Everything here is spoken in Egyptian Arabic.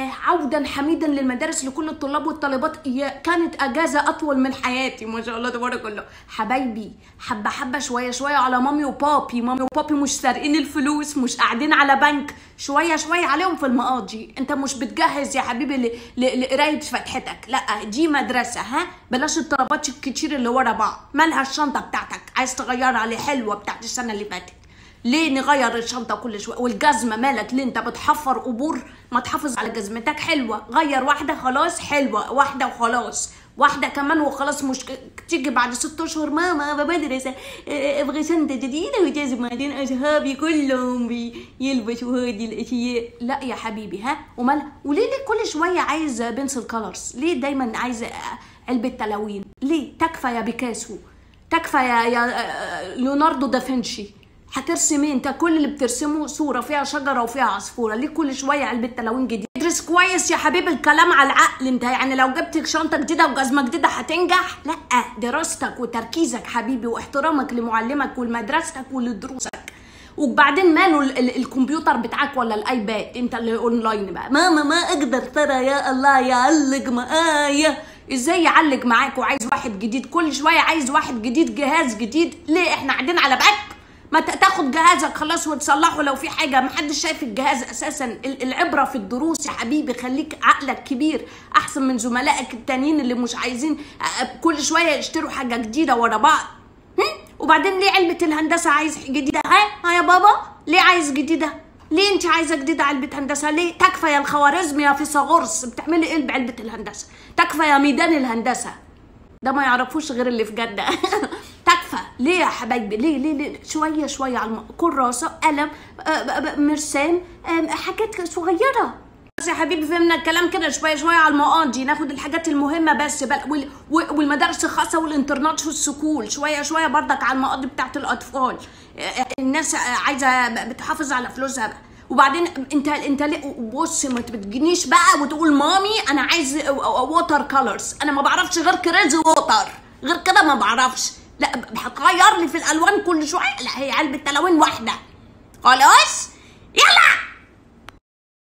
الله عودا حميدا للمدارس لكل الطلاب والطالبات يا- كانت اجازه اطول من حياتي ما شاء الله تبارك الله حبايبي حبه حبه شويه شويه على مامي وبابي مامي وبابي مش سارقين الفلوس مش قاعدين على بنك شويه شويه عليهم في المقاضي انت مش بتجهز يا حبيبي ل- ل- لقرايه فتحتك لا دي مدرسه ها بلاش الطلبات الكتير اللي ورا بعض مالها الشنطه بتاعتك عايز تغيرها لي حلوه بتاعت السنه اللي فاتت ليه نغير الشنطه كل شويه والجزمه مالك ليه انت بتحفر قبور ما تحافظ على جزمتك حلوه غير واحده خلاص حلوه واحده وخلاص واحده كمان وخلاص مش ك- تيجي بعد ست اشهر ماما بمدرسه اه، ابغى شنطه جديده وجزمه بعدين اصحابي كلهم بيلبسوا هذه الاشياء لا يا حبيبي ها ومال وليه ليه كل شويه عايز بنسل كولرز ليه دايما عايز اه، علبه تلاوين ليه تكفى يا بيكاسو تكفى يا يا اه، ليوناردو دافنشي هترسم ايه انت كل اللي بترسمه صوره فيها شجره وفيها عصفوره ليه كل شويه علبه تلوين جديد ادرس كويس يا حبيبي الكلام على العقل انت يعني لو جبت شنطه جديده وجزمه جديده هتنجح لا دراستك وتركيزك حبيبي واحترامك لمعلمك ولمدرستك ولدروسك وبعدين ماله ال- ال- الكمبيوتر بتاعك ولا الايباد انت اللي اونلاين بقى ماما ما اقدر ترى يا الله يعلق معايا ازاي يعلق معاك وعايز واحد جديد كل شويه عايز واحد جديد جهاز جديد ليه احنا قاعدين على بنك ما ت- تاخد جهازك خلاص وتصلحه لو في حاجه ما حدش شايف الجهاز اساسا ال- العبره في الدروس يا حبيبي خليك عقلك كبير احسن من زملائك التانيين اللي مش عايزين آه، كل شويه يشتروا حاجه جديده ورا بعض هم؟ وبعدين ليه علبه الهندسه عايز جديده ها ها يا بابا ليه عايز جديده ليه انت عايزه جديده علبه هندسه ليه تكفى يا الخوارزم يا فيثاغورس بتعملي ايه بعلبه الهندسه تكفى يا ميدان الهندسه ده ما يعرفوش غير اللي في جدة تكفى ليه يا حبايبي ليه ليه, ليه؟ شوية شوية على الم... كراسة قلم آه، آه، مرسام آه، حاجات صغيرة بس يا حبيبي فهمنا الكلام كده شوية شوية على المقاضي ناخد الحاجات المهمة بس بل... وال... و- والمدارس الخاصة والانترنت والسكول شوية شوية برضك على المقاضي بتاعت الأطفال آه، الناس آه، عايزة بتحافظ على فلوسها بقى وبعدين انت انت ليه بص ما تجينيش بقى وتقول مامي انا عايز ووتر كولرز انا ما بعرفش غير كريزي ووتر غير كده ما بعرفش لا هتغير لي في الالوان كل شويه لا هي علبه تلوين واحده خلاص يلا